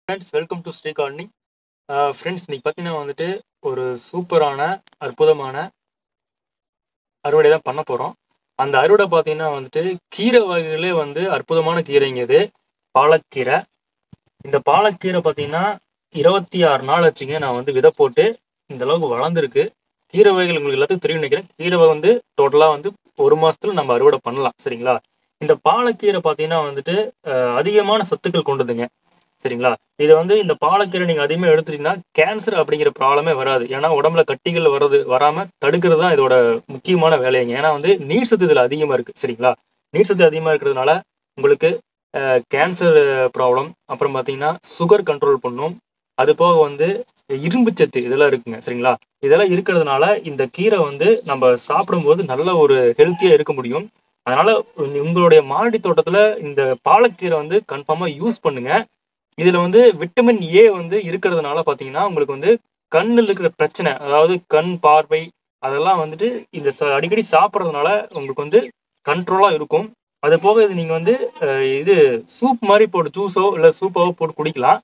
friends welcome to Sri colony friends இன்னைக்கு பார்த்தீங்கன்னா வந்துட்டு ஒரு சூப்பரான அற்புதமான அறுவடை தான் பண்ண போகிறோம் அந்த அறுவடை பார்த்தீங்கன்னா வந்துட்டு கீரை வகைகளே வந்து அற்புதமான கீரைங்க இது பாலக்கீரை இந்த பாலக்கீரை பார்த்தீங்கன்னா இருபத்தி ஆறு நாள் ஆச்சுங்க நான் வந்து விதை போட்டு இந்த அளவுக்கு வளர்ந்துருக்கு கீரை வகைகள் உங்களுக்கு எல்லாத்துக்கும் தெரியும் நினைக்கிறேன் கீரை வகை வந்து டோட்டலாக வந்து ஒரு மாசத்துல நம்ம அறுவடை பண்ணலாம் சரிங்களா இந்த பாலக்கீரை பார்த்தீங்கன்னா வந்துட்டு அஹ், அதிகமான சத்துக்கள் கொண்டதுங்க சரிங்களா இது வந்து இந்த பாலக்கீரை நீங்க அதிகமாக எடுத்துட்டீங்கன்னா கேன்சர் அப்படிங்கிற ப்ராப்ளமே வராது ஏன்னா உடம்புல கட்டிகள் வர்றது வராம தடுக்கிறது தான் இதோட முக்கியமான வேலைங்க ஏன்னா வந்து நீர் சத்து இதுல அதிகமா இருக்கு சரிங்களா நீர் சத்து அதிகமா இருக்கிறதுனால உங்களுக்கு கேன்சர் ப்ராப்ளம் அப்புறம் பார்த்தீங்கன்னா சுகர் கண்ட்ரோல் பண்ணும் அது போக வந்து இரும்பு சத்து இதெல்லாம் இருக்குங்க சரிங்களா இதெல்லாம் இருக்கிறதுனால இந்த கீரை வந்து நம்ம சாப்பிடும்போது நல்ல ஒரு ஹெல்த்தியா இருக்க முடியும் அதனால உங்க- உங்களுடைய மாடி தோட்டத்துல இந்த பாலக்கீரை வந்து கன்ஃபார்மா யூஸ் பண்ணுங்க இதுல வந்து விட்டமின் ஏ வந்து இருக்கிறதுனால பாத்தீங்கன்னா உங்களுக்கு வந்து கண்ணில் இருக்கிற பிரச்சனை அதாவது கண் பார்வை அதெல்லாம் வந்துட்டு இந்த ச- அடிக்கடி சாப்பிட்றதுனால உங்களுக்கு வந்து கண்ட்ரோலா இருக்கும் அது போக இது நீங்க வந்து அஹ், இது சூப் மாதிரி போட்டு ஜூஸோ இல்ல சூப்பாவோ போட்டு குடிக்கலாம்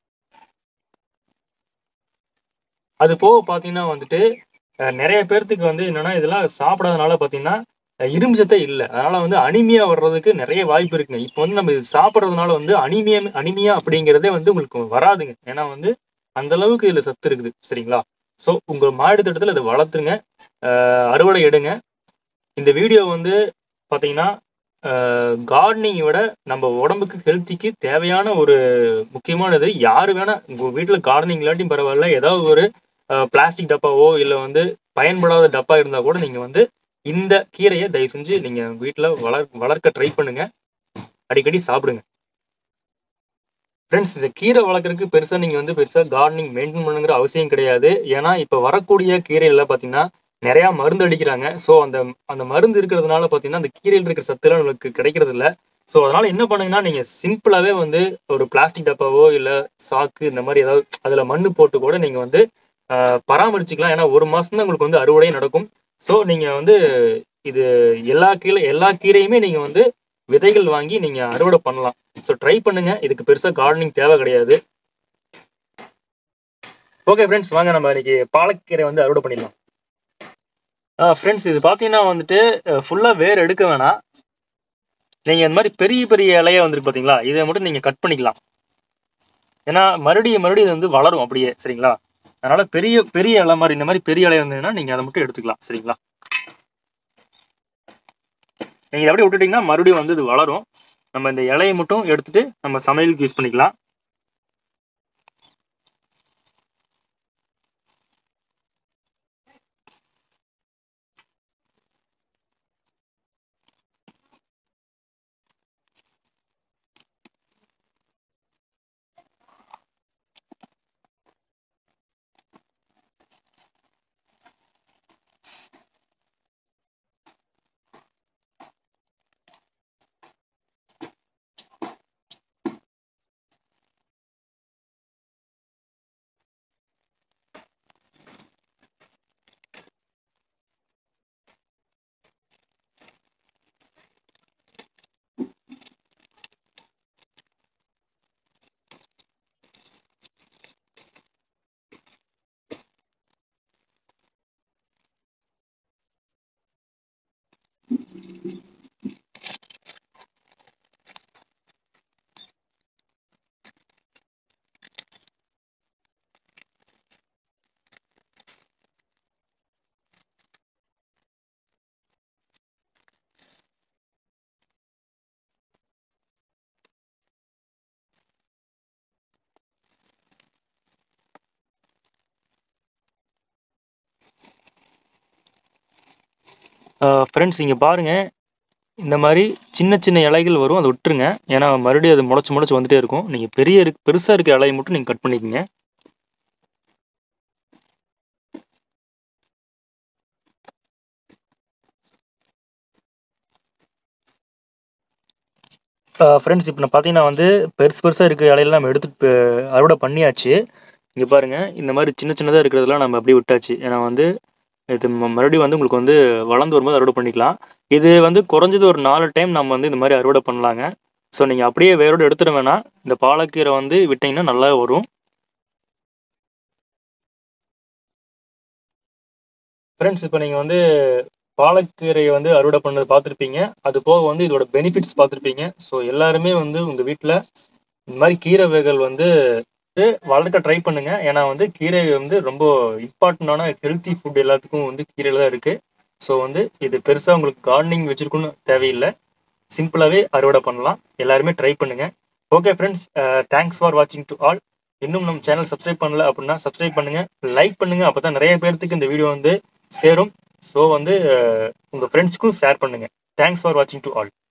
அது போக பாத்தீங்கன்னா வந்துட்டு அஹ், நிறைய பேர்த்துக்கு வந்து என்னன்னா இதெல்லாம் சாப்பிடாதனால பாத்தீங்கன்னா அஹ், இரும்பு சத்தே இல்லை அதனால வந்து அனிமியா வர்றதுக்கு நிறைய வாய்ப்பு இருக்குங்க இப்போ வந்து நம்ம இது சாப்பிட்றதுனால வந்து அனிமியா அனிமியா அப்படிங்கிறதே வந்து உங்களுக்கு வராதுங்க ஏன்னா வந்து அந்த அளவுக்கு இதுல சத்து இருக்குது சரிங்களா ஸோ உங்க மாடி தோட்டத்தில் இதை வளர்த்துங்க அஹ், அறுவடை எடுங்க இந்த வீடியோ வந்து பாத்தீங்கன்னா கார்டனிங்கை விட நம்ம உடம்புக்கு ஹெல்த்திக்கு தேவையான ஒரு முக்கியமானது யாரு வேணா உங்க வீட்டில் கார்டனிங் இல்லாட்டியும் பரவாயில்ல ஏதாவது ஒரு பிளாஸ்டிக் டப்பாவோ இல்லை வந்து பயன்படாத டப்பா இருந்தால் கூட நீங்கள் வந்து இந்த கீரையை தயவு செஞ்சு நீங்கள் வீட்டில் வளர் வளர்க்க ட்ரை பண்ணுங்க அடிக்கடி சாப்பிடுங்க ஃப்ரெண்ட்ஸ் இந்த கீரை வளர்க்குறதுக்கு பெருசாக நீங்கள் வந்து பெருசாக கார்டனிங் மெயின்டைன் பண்ணுங்கிற அவசியம் கிடையாது ஏன்னா இப்போ வரக்கூடிய கீரையில் பார்த்தீங்கன்னா நிறையா மருந்து அடிக்கிறாங்க ஸோ அந்த அந்த மருந்து இருக்கிறதுனால பார்த்தீங்கன்னா அந்த கீரையில் இருக்கிற சத்துலாம் நமக்கு கிடைக்கிறது இல்லை ஸோ அதனால என்ன பண்ணுங்கன்னா நீங்கள் சிம்பிளாகவே வந்து ஒரு பிளாஸ்டிக் டப்பாவோ இல்லை சாக்கு இந்த மாதிரி ஏதாவது அதில் மண்ணு போட்டு கூட நீங்கள் வந்து ஆஹ், பராமரிச்சுக்கலாம் ஏன்னா ஒரு மாதம் தான் உங்களுக்கு வந்து அறுவடை நடக்கும் ஸோ நீங்கள் வந்து இது எல்லா கீரை எல்லா கீரையுமே நீங்கள் வந்து விதைகள் வாங்கி நீங்கள் அறுவடை பண்ணலாம் ஸோ ட்ரை பண்ணுங்க இதுக்கு பெருசாக கார்டனிங் தேவை கிடையாது ஓகே ஃப்ரெண்ட்ஸ் வாங்க நம்ம இன்னைக்கு பாலக்கீரை வந்து அறுவடை பண்ணிடலாம் ஃப்ரெண்ட்ஸ் இது பார்த்தீங்கன்னா வந்துட்டு ஃபுல்லாக வேர் எடுக்க வேணாம் நீங்கள் இந்த மாதிரி பெரிய பெரிய இலையா வந்துருக்கு பார்த்தீங்களா இதை மட்டும் நீங்கள் கட் பண்ணிக்கலாம் ஏன்னா மறுபடியும் மறுபடியும் இது வந்து வளரும் அப்படியே சரிங்களா அதனால பெரிய பெரிய இலை மாதிரி இந்த மாதிரி பெரிய இலை இருந்ததுன்னா நீங்கள் அதை மட்டும் எடுத்துக்கலாம் சரிங்களா நீங்கள் இதை அப்படியே விட்டுட்டீங்கன்னா மறுபடியும் வந்து இது வளரும் நம்ம இந்த இலையை மட்டும் எடுத்துட்டு நம்ம சமையலுக்கு யூஸ் பண்ணிக்கலாம் ஃப்ரெண்ட்ஸ் இங்கே பாருங்க இந்த மாதிரி சின்ன சின்ன இலைகள் வரும் அதை விட்டுருங்க ஏன்னா மறுபடியும் அது முளைச்சு முளைச்சு வந்துட்டே இருக்கும் நீங்கள் பெரிய இருக்கு பெருசாக இருக்க இலையை மட்டும் நீங்கள் கட் பண்ணிக்கோங்க ஃப்ரெண்ட்ஸ் இப்போ நான் பார்த்தீங்கன்னா வந்து பெருசு பெருசாக இருக்க இலையெல்லாம் நம்ம எடுத்து ப- அறுவடை பண்ணியாச்சு இங்கே பாருங்கள் இந்த மாதிரி சின்ன சின்னதாக இருக்கிறதெல்லாம் நம்ம அப்படியே விட்டாச்சு ஏன்னா வந்து இது ம- மறுபடியும் வந்து உங்களுக்கு வந்து வளர்ந்து வரும்போது அறுவடை பண்ணிக்கலாம் இது வந்து குறைஞ்சது ஒரு நாலு டைம் நம்ம வந்து இந்த மாதிரி அறுவடை பண்ணலாங்க ஸோ நீங்கள் அப்படியே வேரோட எடுத்துட வேணாம் இந்த பாலக்கீரை வந்து விட்டிங்கன்னா நல்லா வரும் ஃப்ரெண்ட்ஸ் இப்போ நீங்கள் வந்து பாலக்கீரையை வந்து அறுவடை பண்ணது பார்த்துருப்பீங்க அது போக வந்து இதோட பெனிஃபிட்ஸ் பார்த்துருப்பீங்க ஸோ எல்லாருமே வந்து உங்கள் வீட்டில் இந்த மாதிரி கீரை வகைகள் வந்து வளர்க்க ட்ரை பண்ணுங்க ஏன்னா வந்து கீரை வந்து ரொம்ப இம்பார்ட்டண்டான ஹெல்த்தி ஃபுட் எல்லாத்துக்கும் வந்து கீரையில் தான் இருக்குது ஸோ வந்து இது பெருசாக உங்களுக்கு கார்டனிங் வச்சுருக்குன்னு தேவையில்லை சிம்பிளாகவே அறுவடை பண்ணலாம் எல்லாருமே ட்ரை பண்ணுங்கள் ஓகே ஃப்ரெண்ட்ஸ் தேங்க்ஸ் ஃபார் வாட்சிங் டு ஆல் இன்னும் நம்ம சேனல் சப்ஸ்கிரைப் பண்ணல அப்படின்னா சப்ஸ்கிரைப் பண்ணுங்கள் லைக் பண்ணுங்கள் அப்போ தான் நிறைய பேர்த்துக்கு இந்த வீடியோ வந்து சேரும் ஸோ வந்து உங்கள் ஃப்ரெண்ட்ஸ்க்கும் ஷேர் பண்ணுங்கள் தேங்க்ஸ் ஃபார் வாட்சிங் டு ஆல்